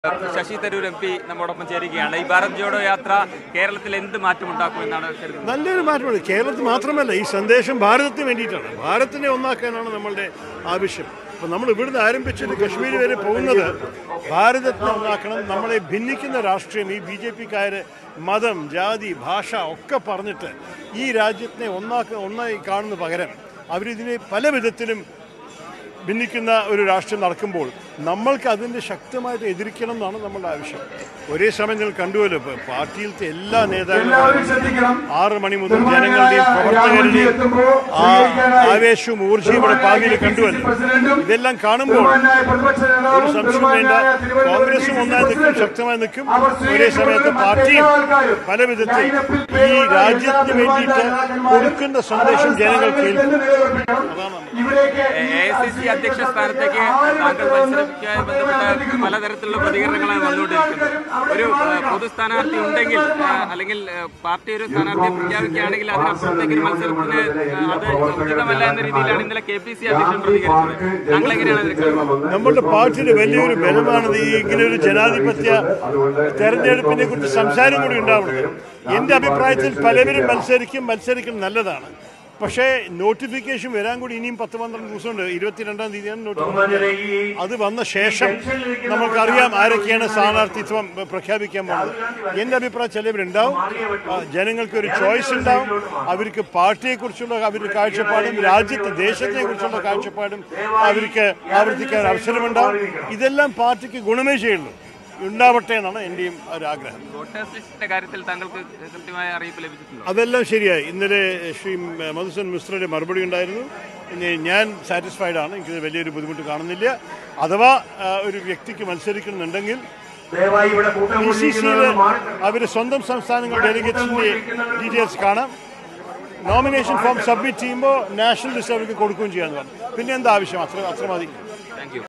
Sasi Tharoor M P നമ്മോടൊപ്പം ചേരുകയാണ് ഈ ഭാരത് ജോഡോ യാത്ര കേരളത്തിൽ എന്ത് മാറ്റമുണ്ടാക്കുമെന്നാണ് കരുതുന്നത് നല്ലൊരു മാറ്റമാണ് കേരളത്തിൽ മാത്രമല്ല ഈ സന്ദേശം ഭാരതത്തിന് വേണ്ടിയിട്ടാണ് ഭാരതത്തിനെ ഒന്നാക്കാനാണ് നമ്മളുടെ ആവശ്യം അപ്പോൾ നമ്മൾ ഇവിടുന്ന് ആരംഭിച്ചിട്ട് കശ്മീർ വരെ പോകുന്നത് ഭാരതത്തിനെ ഒന്നാക്കണം നമ്മളെ ഭിന്നിക്കുന്ന രാഷ്ട്രീയം ഈ ബി ജെ പിക്കാര് മതം ജാതി ഭാഷ ഒക്കെ പറഞ്ഞിട്ട് ഈ രാജ്യത്തിനെ ഒന്നാക്ക ഒന്നായി കാണുന്ന പകരം അവരിതിനെ പല വിധത്തിലും ഭിന്നിക്കുന്ന ഒരു രാഷ്ട്രീയം നടക്കുമ്പോൾ നമ്മൾക്ക് അതിൻ്റെ ശക്തമായിട്ട് എതിരിക്കണം എന്നാണ് നമ്മളുടെ ആവശ്യം ഒരേ സമയം നിങ്ങൾ കണ്ടുവല്ലോ ഇപ്പോൾ പാർട്ടിയിലത്തെ എല്ലാ എല്ലാവരും ശ്രദ്ധിക്കണം നേതാക്കളും ആറ് മണി മുതൽ ജനങ്ങളുടെയും പ്രവർത്തകരുടെയും ആ ആവേശവും ഊർജയും ഇവിടെ പാകിയിൽ കണ്ടുവല്ലോ ഇതെല്ലാം കാണുമ്പോൾ ഒരു സംശയം വേണ്ട കോൺഗ്രസും ഒന്നായി നിൽക്കും ശക്തമായി നിൽക്കും ഒരേ സമയത്ത് പാർട്ടിയും പല വിധത്തിൽ ഈ രാജ്യത്തിന് വേണ്ടിയിട്ട് കൊടുക്കുന്ന സന്ദേശം ജനങ്ങൾ കേൾക്കും അതാണ് എ ഐ സി സി അധ്യക്ഷ സ്ഥാനത്തേക്ക് താങ്കൾ മത്സരിപ്പിക്കാൻ ബന്ധപ്പെട്ട പലതരത്തിലുള്ള പ്രതികരണങ്ങളാണ് വന്നുകൊണ്ടിരിക്കുന്നത് ഒരു ഏഹ്, പൊതു സ്ഥാനാർത്ഥി ഉണ്ടെങ്കിൽ ഏഹ്, അല്ലെങ്കിൽ ഏഹ്, പാർട്ടി ഒരു സ്ഥാനാർത്ഥിയെ പ്രഖ്യാപിക്കുകയാണെങ്കിൽ അതിനപ്പുറത്തേക്ക് ഒരു മത്സരത്തിന് ഏഹ്, അത് ഉചിതമല്ല എന്ന രീതിയിലാണ് ഇന്നലെ കെ പി സി അധ്യക്ഷൻ പ്രതികരിച്ചത് താങ്കൾ എങ്ങനെയാണ് അതിനെ കാണുന്നത് നമ്മുടെ പാർട്ടിയുടെ വലിയൊരു ബലമാണത് ഈ ഇങ്ങനെ ഒരു ജനാധിപത്യ തെരഞ്ഞെടുപ്പിനെ കുറിച്ച് സംസാരം കൂടി ഉണ്ടാവുന്നത് എൻ്റെ അഭിപ്രായത്തിൽ പലവരും മത്സരിക്കും മത്സരിക്കും നല്ലതാണ് പക്ഷേ നോട്ടിഫിക്കേഷൻ വരാൻ കൂടി ഇനിയും പത്ത് പന്ത്രണ്ട് ദിവസമുണ്ട് ഇരുപത്തിരണ്ടാം തീയതിയാണ് നോട്ടിഫിക്കേഷൻ അത് വന്ന ശേഷം നമുക്കറിയാം ആരൊക്കെയാണ് സ്ഥാനാർത്ഥിത്വം പ്രഖ്യാപിക്കാൻ പോകുന്നത് എൻ്റെ അഭിപ്രായം ചിലവരുണ്ടാവും ആ, ജനങ്ങൾക്ക് ഒരു ചോയ്സ് ഉണ്ടാവും അവർക്ക് പാർട്ടിയെക്കുറിച്ചുള്ള അവരുടെ കാഴ്ചപ്പാടും രാജ്യത്തെ ദേശത്തെ കുറിച്ചുള്ള കാഴ്ചപ്പാടും അവർക്ക് ആവർത്തിക്കാൻ അവസരമുണ്ടാവും ഇതെല്ലാം പാർട്ടിക്ക് ഗുണമേ ചെയ്യുള്ളൂ ഉണ്ടാവട്ടെ എന്നാണ് എൻ്റെയും ഒരു ആഗ്രഹം വോട്ടേഴ്സ് ലിസ്റ്റിന്റെ കാര്യത്തിൽ താങ്കൾക്ക് കൃത്യമായ അറിയിപ്പ് ലഭിച്ചിട്ടുണ്ടോ അതെല്ലാം ശരിയായി ഇന്നലെ ശ്രീ മധുസൻ മിശ്രയുടെ മറുപടി ഉണ്ടായിരുന്നു ഇനി ഞാൻ സാറ്റിസ്ഫൈഡ് ആണ് എനിക്ക് വലിയൊരു ബുദ്ധിമുട്ട് കാണുന്നില്ല അഥവാ ആ, ഒരു വ്യക്തിക്ക് മത്സരിക്കുന്നുണ്ടെങ്കിൽ ദയവായി ഇവിടെ കൂട്ടം ബി സി സിയിൽ കൂടിയിരിക്കുന്നവർ മാറി അവർ സ്വന്തം സംസ്ഥാനങ്ങൾ ഡെലിഗേറ്റ്സിന്റെ ഡീറ്റെയിൽസ് കാണാം നോമിനേഷൻ ഫോം സബ്മിറ്റ് ചെയ്യുമ്പോൾ നാഷണൽ ലിസ്റ്റ് അവർക്ക് കൊടുക്കുകയും ചെയ്യാന്ന് പറഞ്ഞു പിന്നെ എന്താ ആവശ്യം അത്ര അത്ര മതി താങ്ക് യു